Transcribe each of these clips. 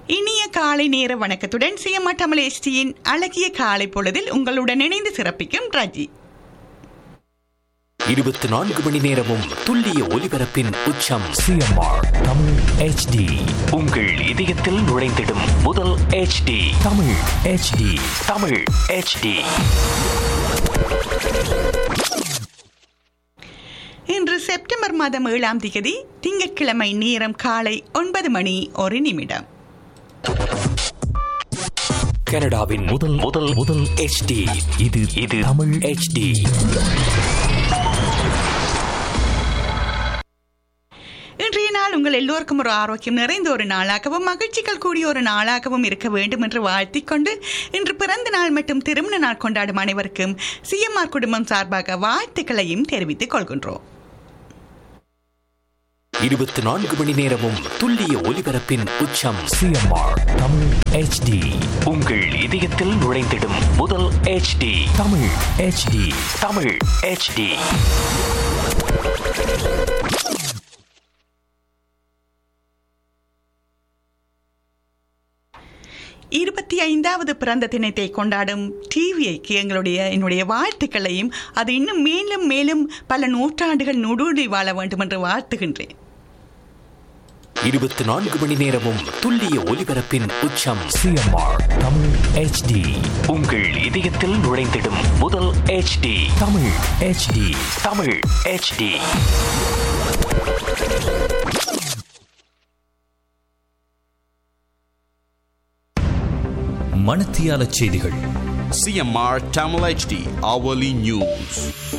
இனிய காலை நேர வணக்கத்துடன் சிஎம்ஆ தமிழ் எஸ்டியின் அழகிய காலை பொழுதில் உங்களுடன் இணைந்து சிறப்பிக்கும் ரஜி இருபத்தி நான்கு மணி நேரமும் துல்லிய ஒலிபரப்பின் உச்சம் சிஎம்ஆர் தமிழ் ஹெச்டி உங்கள் இதயத்தில் நுழைந்திடும் முதல் HD Tamil HD Tamil HD இன்று செப்டம்பர் மாதம் ஏழாம் தேதி திங்கட்கிழமை நேரம் காலை ஒன்பது மணி ஒரு நிமிடம் கனடாவின் முதல் முதல் முதல் HD இது இது தமிழ் HD இன்றைய நாள் உங்கள் எல்லோருக்கும் ஒரு ஆரோக்கியம் நிறைந்த ஒரு நாளாகவும் மகிழ்ச்சிகள் கூடிய ஒரு நாளாகவும் இருக்க வேண்டும் என்று வாழ்த்திக் கொண்டு இன்று பிறந்த நாள் மற்றும் திருமண நாள் கொண்டாடும் அனைவருக்கும் சிஎம்ஆர் குடும்பம் சார்பாக வாழ்த்துக்களையும் தெரிவித்துக் கொள்கின்றோம் இருபத்தி நான்கு மணி நேரமும் துல்லிய ஒலிபரப்பின் உச்சம் சிஎம்ஆர் தமிழ் ஹெச்டி உங்கள் இதயத்தில் நுழைந்திடும் முதல் HD Tamil HD Tamil HD இருபத்தி ஐந்தாவது பிறந்த தினத்தை கொண்டாடும் டிவிஐக்கு எங்களுடைய என்னுடைய வாழ்த்துக்களையும் அது இன்னும் மேலும் மேலும் பல நூற்றாண்டுகள் நுடூடி வாழ வேண்டும் என்று வாழ்த்துகின்றேன் இருபத்தி நான்கு மணி நேரமும் துல்லிய ஒலிபரப்பின் உச்சம் சிஎம்ஆர் தமிழ் ஹெச்டி உங்கள் இதயத்தில் நுழைந்திடும் முதல் HD Tamil HD Tamil HD மணத்தியால செய்திகள் CMR Tamil HD hourly news.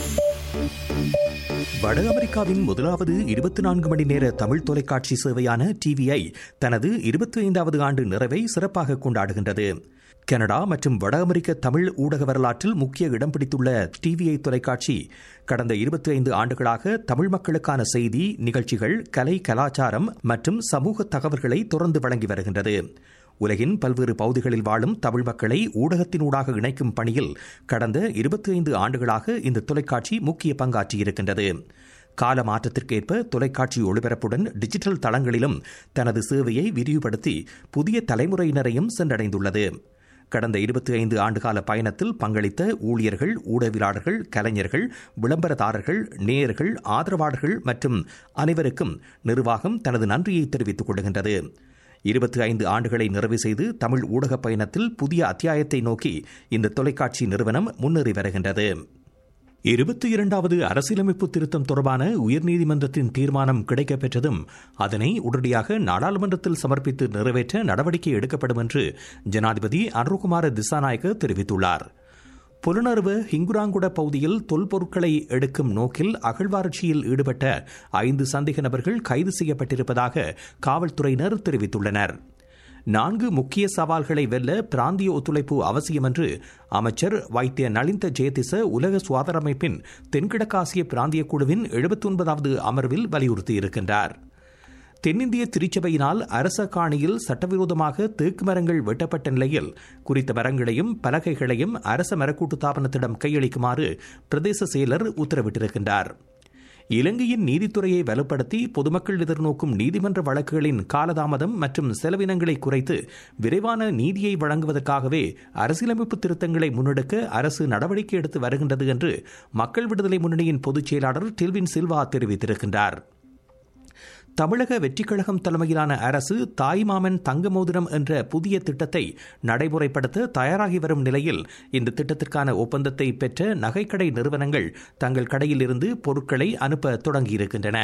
வட அமெரிக்காவின் முதலாவது இருபத்தி நான்கு மணி நேர தமிழ் தொலைக்காட்சி சேவையான டிவிஐ தனது இருபத்தி ஐந்தாவது ஆண்டு நிறைவை சிறப்பாக கொண்டாடுகின்றது கனடா மற்றும் வட அமெரிக்க தமிழ் ஊடக வரலாற்றில் முக்கிய இடம் பிடித்துள்ள டிவிஐ தொலைக்காட்சி கடந்த இருபத்தி ஐந்து ஆண்டுகளாக தமிழ் மக்களுக்கான செய்தி நிகழ்ச்சிகள் கலை கலாச்சாரம் மற்றும் சமூக தகவல்களை தொடர்ந்து வழங்கி வருகின்றது உலகின் பல்வேறு பகுதிகளில் வாழும் தமிழ் மக்களை ஊடகத்தினூடாக இணைக்கும் பணியில் கடந்த இருபத்தி ஐந்து ஆண்டுகளாக இந்த தொலைக்காட்சி முக்கிய பங்காற்றியிருக்கின்றது கால மாற்றத்திற்கேற்ப தொலைக்காட்சி ஒளிபரப்புடன் டிஜிட்டல் தளங்களிலும் தனது சேவையை விரிவுபடுத்தி புதிய தலைமுறையினரையும் சென்றடைந்துள்ளது கடந்த இருபத்தி ஐந்து ஆண்டுகால பயணத்தில் பங்களித்த ஊழியர்கள் ஊடகவியலாளர்கள் கலைஞர்கள் விளம்பரதாரர்கள் நேயர்கள் ஆதரவாளர்கள் மற்றும் அனைவருக்கும் நிர்வாகம் தனது நன்றியை தெரிவித்துக் கொள்கின்றது இருபத்தி ஐந்து ஆண்டுகளை நிறைவு செய்து தமிழ் ஊடகப் பயணத்தில் புதிய அத்தியாயத்தை நோக்கி இந்த தொலைக்காட்சி நிறுவனம் முன்னேறி வருகின்றது இருபத்தி இரண்டாவது அரசியலமைப்பு திருத்தம் தொடர்பான உயர்நீதிமன்றத்தின் தீர்மானம் கிடைக்கப்பெற்றதும் அதனை உடனடியாக நாடாளுமன்றத்தில் சமர்ப்பித்து நிறைவேற்ற நடவடிக்கை எடுக்கப்படும் என்று ஜனாதிபதி அருண்குமார திசாநாயக்க தெரிவித்துள்ளார் புலனறுவு ஹிங்குராங்குட பகுதியில் தொல்பொருட்களை எடுக்கும் நோக்கில் அகழ்வாராய்ச்சியில் ஈடுபட்ட ஐந்து சந்தேக நபர்கள் கைது செய்யப்பட்டிருப்பதாக காவல்துறையினர் தெரிவித்துள்ளனர் நான்கு முக்கிய சவால்களை வெல்ல பிராந்திய ஒத்துழைப்பு அவசியம் என்று அமைச்சர் வைத்திய நலிந்த ஜெயதிச உலக சுகாதார அமைப்பின் தென்கிழக்காசிய பிராந்திய குழுவின் எழுபத்தி ஒன்பதாவது அமர்வில் வலியுறுத்தியிருக்கின்றார் தென்னிந்திய திருச்சபையினால் அரச காணியில் சட்டவிரோதமாக தேக்கு மரங்கள் வெட்டப்பட்ட நிலையில் குறித்த மரங்களையும் பலகைகளையும் அரச மரக்கூட்டு தாபனத்திடம் கையளிக்குமாறு பிரதேச செயலர் உத்தரவிட்டிருக்கின்றார் இலங்கையின் நீதித்துறையை வலுப்படுத்தி பொதுமக்கள் எதிர்நோக்கும் நீதிமன்ற வழக்குகளின் காலதாமதம் மற்றும் செலவினங்களை குறைத்து விரைவான நீதியை வழங்குவதற்காகவே அரசியலமைப்பு திருத்தங்களை முன்னெடுக்க அரசு நடவடிக்கை எடுத்து வருகின்றது என்று மக்கள் விடுதலை முன்னணியின் பொதுச் செயலாளர் டில்வின் சில்வா தெரிவித்திருக்கின்றார் தமிழக வெற்றிக் கழகம் தலைமையிலான அரசு தாய்மாமன் தங்க மோதிரம் என்ற புதிய திட்டத்தை நடைமுறைப்படுத்த தயாராகி வரும் நிலையில் இந்த திட்டத்திற்கான ஒப்பந்தத்தை பெற்ற நகைக்கடை நிறுவனங்கள் தங்கள் கடையில் இருந்து பொருட்களை அனுப்ப தொடங்கியிருக்கின்றன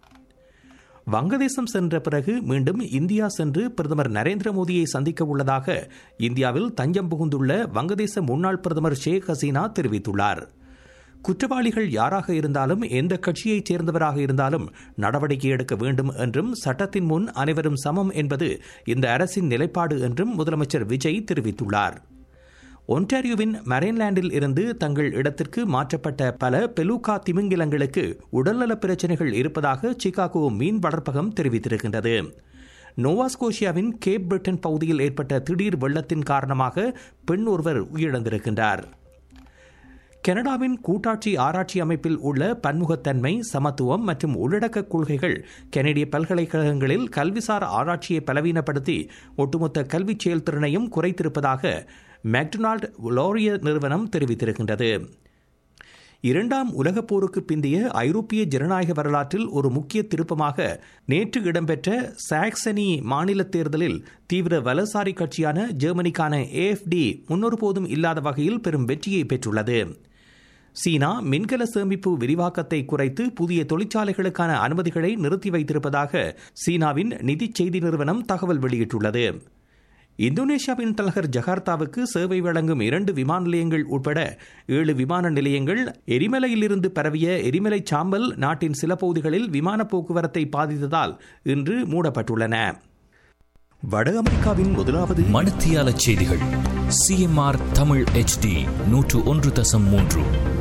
வங்கதேசம் சென்ற பிறகு மீண்டும் இந்தியா சென்று பிரதமர் நரேந்திர மோடியை சந்திக்க உள்ளதாக இந்தியாவில் தஞ்சம் புகுந்துள்ள வங்கதேச முன்னாள் பிரதமர் ஷேக் ஹசீனா தெரிவித்துள்ளார் குற்றவாளிகள் யாராக இருந்தாலும் எந்த கட்சியைச் சேர்ந்தவராக இருந்தாலும் நடவடிக்கை எடுக்க வேண்டும் என்றும் சட்டத்தின் முன் அனைவரும் சமம் என்பது இந்த அரசின் நிலைப்பாடு என்றும் முதலமைச்சர் விஜய் தெரிவித்துள்ளார் ஒன்டாரியோவின் மரைன்லாண்டில் இருந்து தங்கள் இடத்திற்கு மாற்றப்பட்ட பல பெலூகா திமிங்கிலங்களுக்கு உடல்நலப் பிரச்சினைகள் இருப்பதாக சிகாகோ மீன் வளர்ப்பகம் தெரிவித்திருக்கின்றது நோவாஸ்கோஷியாவின் கேப் பிரிட்டன் பகுதியில் ஏற்பட்ட திடீர் வெள்ளத்தின் காரணமாக பெண் ஒருவர் உயிரிழந்திருக்கின்றார் கனடாவின் கூட்டாட்சி ஆராய்ச்சி அமைப்பில் உள்ள பன்முகத்தன்மை சமத்துவம் மற்றும் உள்ளடக்க கொள்கைகள் கனடிய பல்கலைக்கழகங்களில் கல்விசார் ஆராய்ச்சியை பலவீனப்படுத்தி ஒட்டுமொத்த கல்வி செயல்திறனையும் குறைத்திருப்பதாக மெக்டொனால்ட் லோரிய நிறுவனம் தெரிவித்திருக்கின்றது இரண்டாம் உலகப் போருக்கு பிந்தைய ஐரோப்பிய ஜனநாயக வரலாற்றில் ஒரு முக்கிய திருப்பமாக நேற்று இடம்பெற்ற சாக்சனி மாநில தேர்தலில் தீவிர வலசாரி கட்சியான ஜெர்மனிக்கான ஏஎஃப்டி முன்னொருபோதும் இல்லாத வகையில் பெரும் வெற்றியை பெற்றுள்ளது சீனா மின்கல சேமிப்பு விரிவாக்கத்தை குறைத்து புதிய தொழிற்சாலைகளுக்கான அனுமதிகளை நிறுத்தி வைத்திருப்பதாக சீனாவின் நிதி செய்தி நிறுவனம் தகவல் வெளியிட்டுள்ளது இந்தோனேஷியாவின் தலைநகர் ஜகார்த்தாவுக்கு சேவை வழங்கும் இரண்டு விமான நிலையங்கள் உட்பட ஏழு விமான நிலையங்கள் எரிமலையிலிருந்து பரவிய எரிமலை சாம்பல் நாட்டின் சில பகுதிகளில் விமான போக்குவரத்தை பாதித்ததால் இன்று மூடப்பட்டுள்ளன வட அமெரிக்காவின் முதலாவது மணத்தியால செய்திகள் சிஎம்ஆர் தமிழ் HD நூற்று ஒன்று தசம் மூன்று